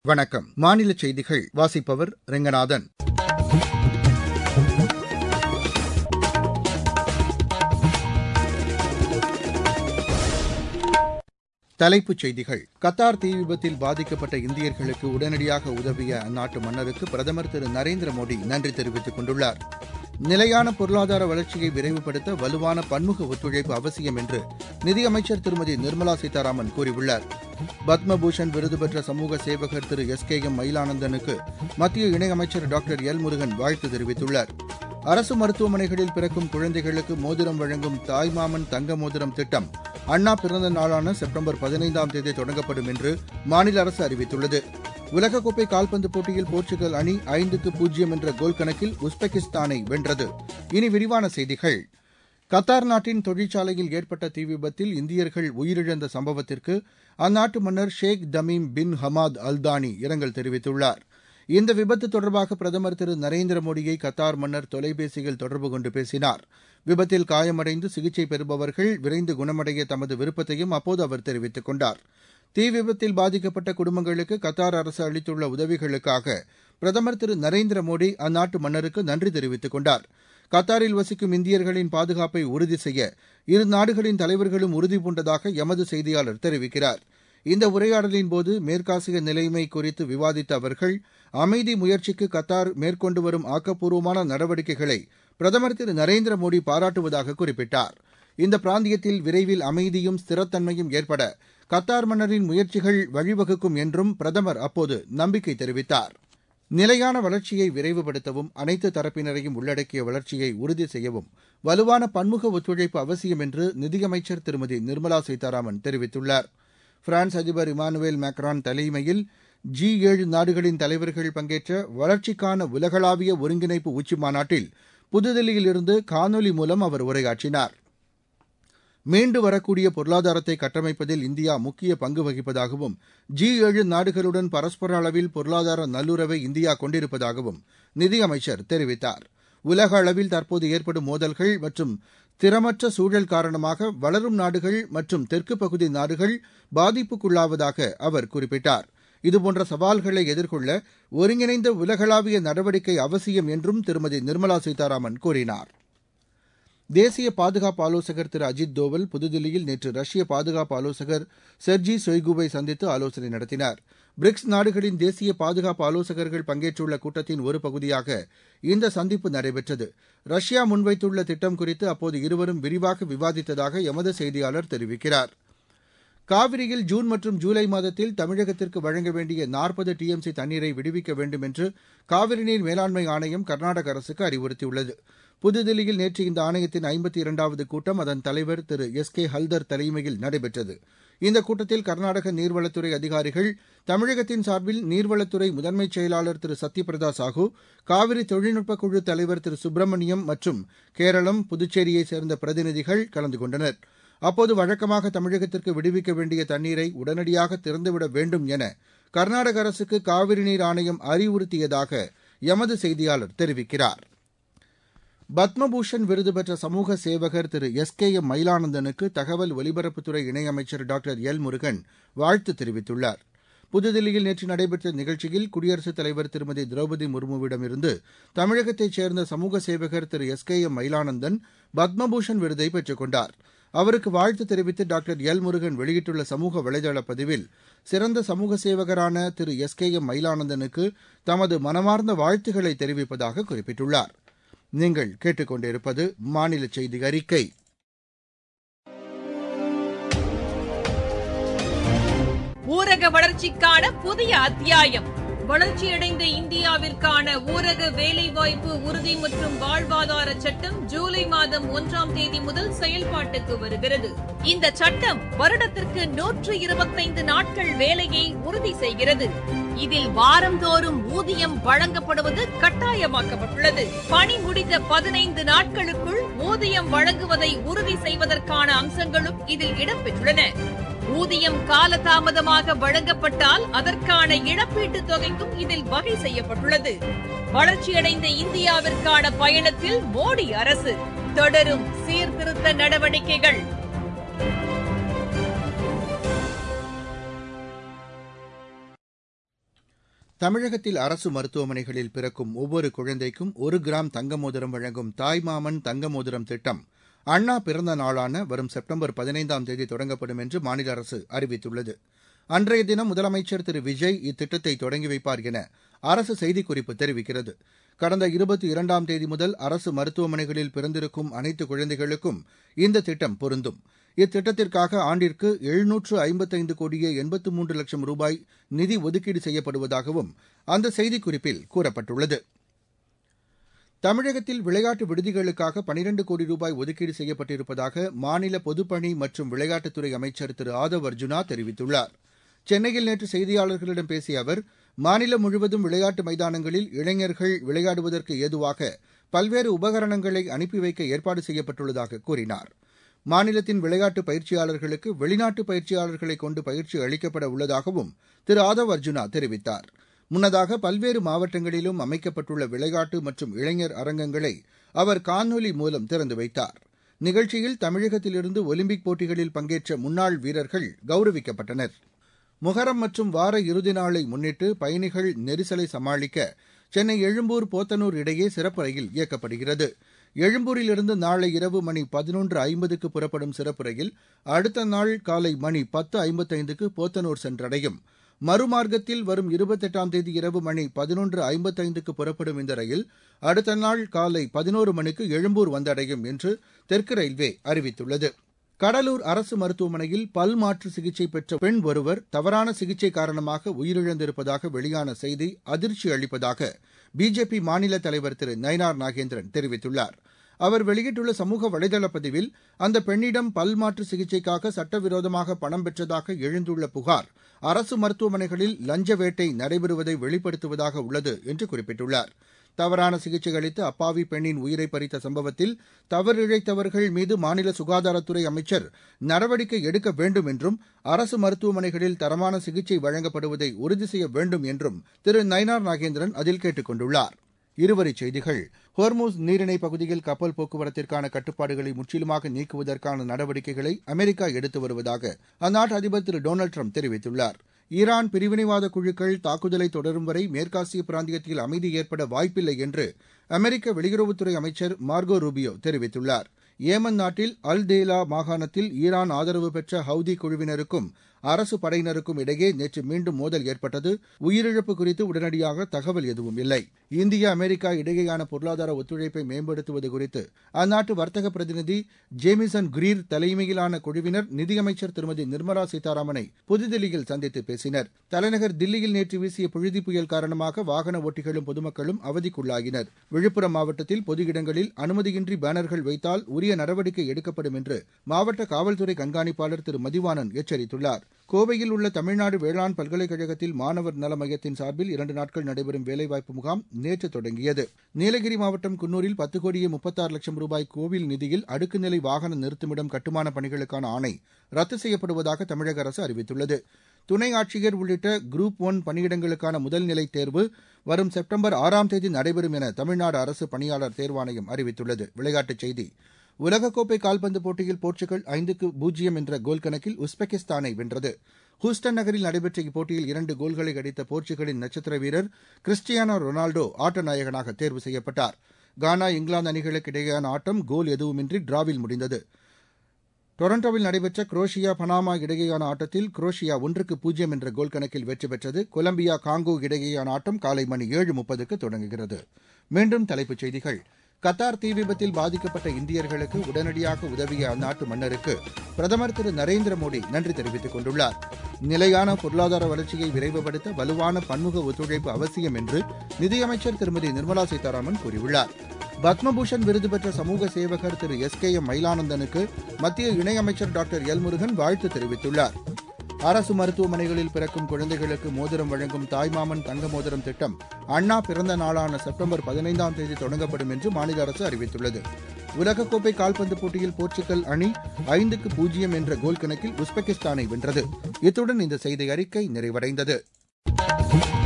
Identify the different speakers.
Speaker 1: வணக்கம் மாநில செய்திகள் வாசிப்பவர் ரெங்கநாதன் தலைப்புச் செய்திகள் கத்தார் தீ விபத்தில் பாதிக்கப்பட்ட இந்தியர்களுக்கு உடனடியாக உதவிய அந்நாட்டு மன்னருக்கு பிரதமர் திரு நரேந்திர மோடி நன்றி தெரிவித்துக் கொண்டுள்ளார் நிலையான பொருளாதார வளர்ச்சியை விரைவுபடுத்த வலுவான பன்முக ஒத்துழைப்பு அவசியம் என்று நிதியமைச்சர் திருமதி நிர்மலா சீதாராமன் கூறியுள்ளார் பத்மபூஷன் விருது பெற்ற சமூக சேவகர் திரு எஸ் கே எம் மயிலானந்தனுக்கு மத்திய இணையமைச்சர் டாக்டர் எல் முருகன் வாழ்த்து தெரிவித்துள்ளார் அரசு மருத்துவமனைகளில் பிறக்கும் குழந்தைகளுக்கு மோதிரம் வழங்கும் தாய்மாமன் தங்க மோதிரம் திட்டம் அண்ணா பிறந்த நாளான செப்டம்பர் பதினைந்தாம் தேதி தொடங்கப்படும் என்று மாநில அரசு அறிவித்துள்ளது உலகக்கோப்பை கால்பந்து போட்டியில் போர்ச்சுகல் அணி ஐந்துக்கு பூஜ்ஜியம் என்ற கோல் கணக்கில் உஸ்பெகிஸ்தானை வென்றது இனி விரிவான செய்திகள் கத்தார் நாட்டின் தொழிற்சாலையில் ஏற்பட்ட தீ விபத்தில் இந்தியர்கள் உயிரிழந்த சம்பவத்திற்கு அந்நாட்டு மன்னர் Sheikh Tamim bin Hamad Al Thani இரங்கல் தெரிவித்துள்ளார் இந்த விபத்து தொடர்பாக பிரதமர் திரு நரேந்திர மோடியை கத்தார் மன்னர் தொலைபேசியில் தொடர்பு கொண்டு பேசினார் விபத்தில் காயமடைந்து சிகிச்சை பெறுபவர்கள் விரைந்து குணமடைய தமது விருப்பத்தையும் அப்போது அவர் தெரிவித்துக் கொண்டார் தீ விபத்தில் பாதிக்கப்பட்ட குடும்பங்களுக்கு கத்தார் அரசு அளித்துள்ள உதவிகளுக்காக பிரதமர் திரு நரேந்திர மோடி அந்நாட்டு மன்னருக்கு நன்றி தெரிவித்துக் கொண்டார் கத்தாரில் வசிக்கும் இந்தியர்களின் பாதுகாப்பை உறுதி செய்ய இரு நாடுகளின் தலைவர்களும் உறுதிபூண்டதாக எமது செய்தியாளர் தெரிவிக்கிறார் இந்த உரையாடலின்போது மேற்காசிய நிலைமை குறித்து விவாதித்த அவர்கள் அமைதி முயற்சிக்கு கத்தார் மேற்கொண்டு வரும் ஆக்கப்பூர்வமான நடவடிக்கைகளை பிரதமர் திரு நரேந்திர மோடி பாராட்டுவதாக குறிப்பிட்டார் இந்த பிராந்தியத்தில் விரைவில் அமைதியும் ஸ்திரத்தன்மையும் ஏற்பட கத்தார் மன்னரின் முயற்சிகள் வழிவகுக்கும் என்றும் பிரதமர் அப்போது நம்பிக்கை தெரிவித்தார் நிலையான வளர்ச்சியை விரைவுபடுத்தவும் அனைத்து தரப்பினரையும் உள்ளடக்கிய வளர்ச்சியை உறுதி செய்யவும் வலுவான பன்முக ஒத்துழைப்பு அவசியம் என்று நிதியமைச்சர் திருமதி நிர்மலா சீதாராமன் தெரிவித்துள்ளார் பிரான்ஸ் அதிபர் இமானுவேல் மேக்ரான் தலைமையில் ஜி ஏழு நாடுகளின் தலைவர்கள் பங்கேற்ற வளர்ச்சிக்கான உலகளாவிய ஒருங்கிணைப்பு உச்சி மாநாட்டில் புதுதில்லியில் இருந்து காணொலி மூலம் அவர் உரையாற்றினார் மீண்டு வரக்கூடிய பொருளாதாரத்தை கட்டமைப்பதில் இந்தியா முக்கிய பங்கு வகிப்பதாகவும் ஜி ஏழு நாடுகளுடன் பரஸ்பர அளவில் பொருளாதார நல்லுறவை இந்தியா கொண்டிருப்பதாகவும் நிதியமைச்சர் தெரிவித்தார் உலக அளவில் தற்போது ஏற்படும் மோதல்கள் மற்றும் ஸ்திரமற்ற சூழல் காரணமாக வளரும் நாடுகள் மற்றும் தெற்கு பகுதி நாடுகள் பாதிப்புக்குள்ளாவதாக அவர் குறிப்பிட்டார் இதுபோன்ற சவால்களை எதிர்கொள்ள ஒருங்கிணைந்த உலகளாவிய நடவடிக்கை அவசியம் என்றும் திருமதி நிர்மலா சீதாராமன் கூறினார் தேசிய பாதுகாப்பு ஆலோசகர் திரு அஜித் தோவல் புதுதில்லியில் நேற்று ரஷ்ய பாதுகாப்பு ஆலோசகர் செர்ஜி சொய்குவை சந்தித்து ஆலோசனை நடத்தினார் பிரிக்ஸ் நாடுகளின் தேசிய பாதுகாப்பு ஆலோசகர்கள் பங்கேற்றுள்ள கூட்டத்தின் ஒரு பகுதியாக இந்த சந்திப்பு நடைபெற்றது ரஷ்யா முன்வைத்துள்ள திட்டம் குறித்து அப்போது இருவரும் விரிவாக விவாதித்ததாக எமது செய்தியாளர் தெரிவிக்கிறார் காவிரியில் ஜூன் மற்றும் ஜூலை மாதத்தில் தமிழகத்திற்கு வழங்க வேண்டிய நாற்பது டிஎம்சி தண்ணீரை விடுவிக்க வேண்டும் என்று காவிரி நீர் மேலாண்மை ஆணையம் கர்நாடக அரசுக்கு அறிவுறுத்தியுள்ளது புதுதில்லியில் நேற்று இந்த ஆணையத்தின் ஐம்பத்தி இரண்டாவது கூட்டம் அதன் தலைவர் திரு எஸ் கே ஹல்தர் தலைமையில் நடைபெற்றது இந்த கூட்டத்தில் கர்நாடக நீர்வளத்துறை அதிகாரிகள் தமிழகத்தின் சார்பில் நீர்வளத்துறை முதன்மைச் செயலாளர் திரு சத்யபிரதா சாஹூ காவிரி தொழில்நுட்ப குழு தலைவர் திரு சுப்பிரமணியம் மற்றும் கேரளம் புதுச்சேரியைச் சேர்ந்த பிரதிநிதிகள் கலந்து கொண்டனர் அப்போது வழக்கமாக தமிழகத்திற்கு விடுவிக்க வேண்டிய தண்ணீரை உடனடியாக திறந்துவிட வேண்டும் என கர்நாடக அரசுக்கு காவிரி நீர் ஆணையம் அறிவுறுத்தியதாக எமது செய்தியாளர் தெரிவிக்கிறார் பத்மபூஷன் விருது பெற்ற சமூக சேவகர் திரு எஸ் கே எம் மயிலானந்தனுக்கு தகவல் ஒலிபரப்புத்துறை இணையமைச்சர் டாக்டர் எல் முருகன் வாழ்த்து தெரிவித்துள்ளார் புதுதில்லியில் நேற்று நடைபெற்ற நிகழ்ச்சியில் குடியரசுத் தலைவர் திருமதி திரௌபதி முர்முவிடமிருந்து தமிழகத்தைச் சேர்ந்த சமூக சேவகர் Thiru S K M Mayilanandan Padma Bhushan விருதை பெற்றுக் கொண்டார் அவருக்கு வாழ்த்து தெரிவித்து டாக்டர் எல் முருகன் வெளியிட்டுள்ள சமூக வலைதள பதிவில் சிறந்த சமூக சேவகரான திரு எஸ் கே எம் மயிலானந்தனுக்கு தமது மனமார்ந்த வாழ்த்துக்களை தெரிவிப்பதாக குறிப்பிட்டுள்ளார் நீங்கள் கேட்டுக்கொண்டிருப்பது மாநில செய்தி அறிக்கை
Speaker 2: ஊரக வளர்ச்சிக்கான புதிய அத்தியாயம் வளர்ச்சியடைந்த இந்தியாவிற்கான ஊரக வேலைவாய்ப்பு உறுதி மற்றும் வாழ்வாதார சட்டம் ஜூலை மாதம் ஒன்றாம் தேதி முதல் செயல்பாட்டுக்கு வருகிறது இந்த சட்டம் வருடத்திற்கு நூற்று இருபத்தைந்து நாட்கள் வேலையை உறுதி செய்கிறது இதில் வாரந்தோறும் ஊதியம் வழங்கப்படுவது கட்டாயமாக்கப்பட்டுள்ளது பணி முடிந்த பதினைந்து நாட்களுக்குள் ஊதியம் வழங்குவதை உறுதி செய்வதற்கான அம்சங்களும் இதில் இடம்பெற்றுள்ளன ஊதியம் காலதாமதமாக வழங்கப்பட்டால் அதற்கான இழப்பீட்டுத் தொகைக்கும் இதில் வகை செய்யப்பட்டுள்ளது வளர்ச்சியடைந்த இந்தியாவிற்கான பயணத்தில் மோடி அரசு தொடரும் சீர்திருத்த நடவடிக்கைகள்
Speaker 1: தமிழகத்தில் அரசு மருத்துவமனைகளில் பிறக்கும் ஒவ்வொரு குழந்தைக்கும் ஒரு கிராம் தங்க மோதிரம் வழங்கும் தாய்மாமன் தங்க மோதிரம் திட்டம் அண்ணா பிறந்த நாளான வரும் செப்டம்பர் பதினைந்தாம் தேதி தொடங்கப்படும் என்று மாநில அரசு அறிவித்துள்ளது அன்றைய தினம் முதலமைச்சர் திரு விஜய் இத்திட்டத்தை தொடங்கி வைப்பார் என அரசு செய்திக்குறிப்பு தெரிவிக்கிறது கடந்த இருபத்தி இரண்டாம் தேதி முதல் அரசு மருத்துவமனைகளில் பிறந்திருக்கும் அனைத்து குழந்தைகளுக்கும் இந்த திட்டம் பொருந்தும் இத்திட்டத்திற்காக ஆண்டிற்கு எழுநூற்று ஐம்பத்தைந்து கோடியே எண்பத்து மூன்று லட்சம் ரூபாய் நிதி ஒதுக்கீடு செய்யப்படுவதாகவும் அந்த செய்திக்குறிப்பில் கூறப்பட்டுள்ளது தமிழகத்தில் விளையாட்டு விடுதிகளுக்காக பனிரண்டு கோடி ரூபாய் ஒதுக்கீடு செய்யப்பட்டிருப்பதாக மாநில பொதுப்பணி மற்றும் விளையாட்டுத்துறை அமைச்சர் திரு ஆதவ் அர்ஜுனா தெரிவித்துள்ளார் சென்னையில் நேற்று செய்தியாளர்களிடம் பேசிய அவர் மாநிலம் முழுவதும் விளையாட்டு மைதானங்களில் இளைஞர்கள் விளையாடுவதற்கு ஏதுவாக பல்வேறு உபகரணங்களை அனுப்பி வைக்க ஏற்பாடு செய்யப்பட்டுள்ளதாக கூறினார் மாநிலத்தின் விளையாட்டு பயிற்சியாளர்களுக்கு வெளிநாட்டு பயிற்சியாளர்களை கொண்டு பயிற்சி அளிக்கப்பட உள்ளதாகவும் திரு ஆதவ் அர்ஜுனா தெரிவித்தார் முன்னதாக பல்வேறு மாவட்டங்களிலும் அமைக்கப்பட்டுள்ள விளையாட்டு மற்றும் இளைஞர் அரங்கங்களை அவர் காணொலி மூலம் திறந்து வைத்தார் நிகழ்ச்சியில் தமிழகத்திலிருந்து ஒலிம்பிக் போட்டிகளில் பங்கேற்ற முன்னாள் வீரர்கள் கௌரவிக்கப்பட்டனர் முகரம் மற்றும் வார இறுதி நாளை முன்னிட்டு பயணிகள் நெரிசலை சமாளிக்க சென்னை எழும்பூர் போத்தனூர் இடையே சிறப்பு ரயில் இயக்கப்படுகிறது எழும்பூரிலிருந்து நாளை இரவு மணி பதினொன்று ஐம்பதுக்கு புறப்படும் சிறப்பு ரயில் அடுத்த நாள் காலை மணி பத்து ஐம்பத்தைந்துக்கு போத்தனூர் சென்றடையும் மறுமார்க்கத்தில் வரும் இருபத்தெட்டாம் தேதி இரவு மணி பதினொன்று ஐம்பத்தைந்துக்கு புறப்படும் இந்த ரயில் அடுத்த நாள் காலை பதினோரு மணிக்கு எழும்பூர் வந்தடையும் என்று தெற்கு ரயில்வே அறிவித்துள்ளது கடலூர் அரசு மருத்துவமனையில் பல் மாற்று சிகிச்சை பெற்ற பெண் ஒருவர் தவறான சிகிச்சை காரணமாக உயிரிழந்திருப்பதாக வெளியான செய்தி அதிர்ச்சி அளிப்பதாக பிஜேபி மாநில தலைவர் திரு நயினார் நாகேந்திரன் தெரிவித்துள்ளார் அவர் வெளியிட்டுள்ள சமூக வலைதள பதிவில் அந்த பெண்ணிடம் பல் மாற்று சிகிச்சைக்காக சட்டவிரோதமாக பணம் பெற்றதாக எழுந்துள்ள புகார் அரசு மருத்துவமனைகளில் லஞ்ச வேட்டை நடைபெறுவதை வெளிப்படுத்துவதாக உள்ளது என்று குறிப்பிட்டுள்ளார் தவறான சிகிச்சை அளித்து அப்பாவி பெண்ணின் உயிரை பறித்த சம்பவத்தில் தவறிழைத்தவர்கள் மீது மாநில சுகாதாரத்துறை அமைச்சர் நடவடிக்கை எடுக்க வேண்டும் என்றும் அரசு மருத்துவமனைகளில் தரமான சிகிச்சை வழங்கப்படுவதை உறுதி செய்ய வேண்டும் என்றும் திரு நயினார் நாகேந்திரன் அதில் கேட்டுக் கொண்டுள்ளார் இருவரிச் செய்திகள் ஹோர்மூஸ் நீரிணை பகுதியில் கப்பல் போக்குவரத்திற்கான கட்டுப்பாடுகளை முற்றிலுமாக நீக்குவதற்கான நடவடிக்கைகளை அமெரிக்கா எடுத்து வருவதாக அந்நாட்டு அதிபர் திரு டொனால்டு ட்ரம்ப் தெரிவித்துள்ளார் ஈரான் பிரிவினைவாத குழுக்கள் தாக்குதலை தொடரும் வரை மேற்காசிய பிராந்தியத்தில் அமைதி ஏற்பட வாய்ப்பில்லை என்று அமெரிக்க வெளியுறவுத்துறை அமைச்சர் மார்கோ ரூபியோ தெரிவித்துள்ளார் ஏமன் நாட்டில் அல் தேலா மாகாணத்தில் ஈரான் ஆதரவு பெற்ற ஹவுதி குழுவினருக்கும் அரசு படையினருக்கும் இடையே நேற்று மீண்டும் மோதல் ஏற்பட்டது உயிரிழப்பு குறித்து உடனடியாக தகவல் எதுவும் இல்லை இந்தியா அமெரிக்கா இடையேயான பொருளாதார ஒத்துழைப்பை மேம்படுத்துவது குறித்து அந்நாட்டு வர்த்தக பிரதிநிதி ஜேமிசன் கிரீர் தலைமையிலான குழுவினர் நிதியமைச்சர் திருமதி நிர்மலா சீதாராமனை புதுதில்லியில் சந்தித்து பேசினர் தலைநகர் தில்லியில் நேற்று வீசிய புழுதி புயல் காரணமாக வாகன ஓட்டிகளும் பொதுமக்களும் அவதிக்குள்ளாகினர் விழுப்புரம் மாவட்டத்தில் பொது இடங்களில் அனுமதியின்றி பேனர்கள் வைத்தால் உரிய நடவடிக்கை எடுக்கப்படும் என்று மாவட்ட காவல்துறை கண்காணிப்பாளர் திரு மதிவாணன் எச்சரித்துள்ளார் கோவையில் உள்ள தமிழ்நாடு வேளாண் பல்கலைக்கழகத்தில் மாணவர் நல மையத்தின் சார்பில் இரண்டு நாட்கள் நடைபெறும் வேலைவாய்ப்பு முகாம் நேற்று தொடங்கியது நீலகிரி மாவட்டம் குன்னூரில் பத்து கோடியே முப்பத்தாறு லட்சம் ரூபாய் கோவில் நிதியில் அடுக்குநிலை வாகன நிறுத்துமிடம் கட்டுமான பணிகளுக்கான ஆணை ரத்து செய்யப்படுவதாக தமிழக அரசு அறிவித்துள்ளது துணை ஆட்சியர் உள்ளிட்ட குரூப் ஒன் பணியிடங்களுக்கான முதல்நிலை தேர்வு வரும் செப்டம்பர் ஆறாம் தேதி நடைபெறும் என தமிழ்நாடு அரசு பணியாளர் தேர்வாணையம் அறிவித்துள்ளது விளையாட்டுச் செய்தி உலகக்கோப்பை கால்பந்து போட்டியில் போர்ச்சுகல் ஐந்துக்கு பூஜ்ஜியம் என்ற கோல் கணக்கில் உஸ்பெகிஸ்தானை வென்றது ஹூஸ்டன் நகரில் நடைபெற்ற இப்போட்டியில் இரண்டு கோல்களை அடித்த போர்ச்சுகலின் நட்சத்திர வீரர் கிறிஸ்டியானோ ரொனால்டோ ஆட்ட நாயகனாக தேர்வு செய்யப்பட்டார் கானா இங்கிலாந்து அணிகளுக்கு இடையேயான ஆட்டம் கோல் எதுவுமின்றி டிராவில் முடிந்தது டொரண்டோவில் நடைபெற்ற குரோஷியா பனாமா இடையேயான ஆட்டத்தில் குரோஷியா ஒன்றுக்கு பூஜ்ஜியம் என்ற கோல் கணக்கில் வெற்றி பெற்றது கொலம்பியா காங்கோ இடையேயான ஆட்டம் காலை மணி ஏழு முப்பதுக்கு தொடங்குகிறது மீண்டும் தலைப்புச் செய்திகள் கத்தார் தீ விபத்தில் பாதிக்கப்பட்ட இந்தியர்களுக்கு உடனடியாக உதவிய அந்நாட்டு மன்னருக்கு பிரதமர் திரு நரேந்திர மோடி நன்றி தெரிவித்துக் கொண்டுள்ளார் நிலையான பொருளாதார வளர்ச்சியை விரைவுபடுத்த வலுவான பன்முக ஒத்துழைப்பு அவசியம் என்று நிதியமைச்சர் திருமதி நிர்மலா சீதாராமன் கூறியுள்ளார் பத்மபூஷன் விருது பெற்ற சமூக சேவகர் திரு எஸ் கே எம் மயிலானந்தனுக்கு மத்திய இணையமைச்சர் டாக்டர் எல் முருகன் வாழ்த்து தெரிவித்துள்ளார் அரசு மருத்துவமனைகளில் பிறக்கும் குழந்தைகளுக்கு மோதிரம் வழங்கும் தாய்மாமன் தங்க மோதிரம் திட்டம் அண்ணா பிறந்த நாளான செப்டம்பர் பதினைந்தாம் தேதி தொடங்கப்படும் என்று மாநில அரசு அறிவித்துள்ளது உலகக்கோப்பை கால்பந்து போட்டியில் போர்ச்சுகல் அணி ஐந்துக்கு பூஜ்ஜியம் என்ற கோல் கணக்கில் உஸ்பெகிஸ்தானை வென்றது இத்துடன் இந்த செய்தி அறிக்கை நிறைவடைந்தது